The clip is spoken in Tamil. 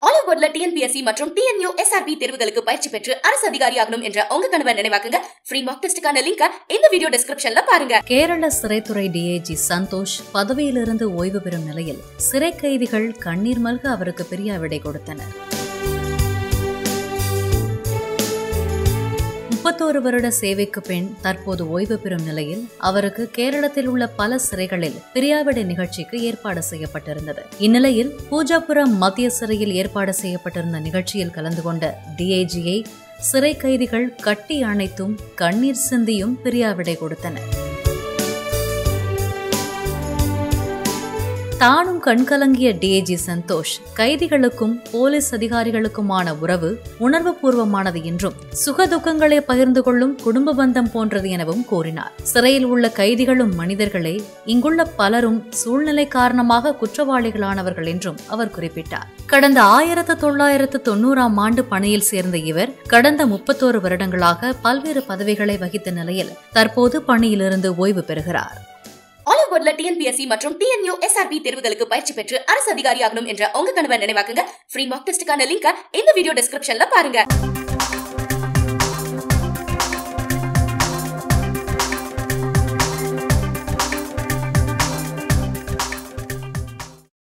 ஆலிவுட்ல டிஎன்பிஎஸ்சி மற்றும் டிஎன்யூ எஸ்ஆர்பி தேர்வுகளுக்கு பயிற்சி பெற்று அரசு அதிகாரியாகணும் என்ற உங்க கனவை நினைவாக்குங்க ஃப்ரீ மார்க் டெஸ்டுக்கான லிங்கை இந்த வீடியோ டிஸ்கிரிப்ஷன்ல பாருங்க கேரள சிறைத்துறை டிஐஜி சந்தோஷ் பதவியிலிருந்து ஓய்வு பெறும் நிலையில் சிறை கைதிகள் கண்ணீர் மல்க அவருக்கு பிரியாவிடை கொடுத்தனர் முப்பத்தோரு வருட சேவைக்கு பின் தற்போது ஓய்வு பெறும் நிலையில் அவருக்கு கேரளத்தில் உள்ள பல சிறைகளில் பிரியாவிடை நிகழ்ச்சிக்கு ஏற்பாடு செய்யப்பட்டிருந்தது இந்நிலையில் பூஜாபுரம் மத்திய சிறையில் ஏற்பாடு செய்யப்பட்டிருந்த நிகழ்ச்சியில் கலந்து கொண்ட டிஐஜியை சிறை கைதிகள் கட்டி அணைத்தும் கண்ணீர் சிந்தியும் பிரியாவிடை கொடுத்தனர் தானும் கண்கலங்கிய டிஏஜி சந்தோஷ் கைதிகளுக்கும் போலீஸ் அதிகாரிகளுக்குமான உறவு உணர்வுபூர்வமானது என்றும் சுகதுக்கங்களை பகிர்ந்து கொள்ளும் குடும்ப பந்தம் போன்றது எனவும் கூறினார் சிறையில் உள்ள கைதிகளும் மனிதர்களே இங்குள்ள பலரும் சூழ்நிலை காரணமாக குற்றவாளிகளானவர்கள் என்றும் அவர் குறிப்பிட்டார் கடந்த ஆயிரத்து தொள்ளாயிரத்து தொண்ணூறாம் ஆண்டு பணியில் சேர்ந்த இவர் கடந்த முப்பத்தோரு வருடங்களாக பல்வேறு பதவிகளை வகித்த நிலையில் தற்போது பணியிலிருந்து ஓய்வு பெறுகிறார் ஆலிவுட்ல டிஎன்பிஎஸ்சி மற்றும் டிஎன்யூ எஸ்ஆர்பி தேர்வுகளுக்கு பயிற்சி பெற்று அரசு அதிகாரியாகணும் என்ற உங்க கனவை நினைவாக்குங்க ஃப்ரீ மார்க் டெஸ்டுக்கான லிங்கை இந்த வீடியோ டிஸ்கிரிப்ஷன்ல பாருங்க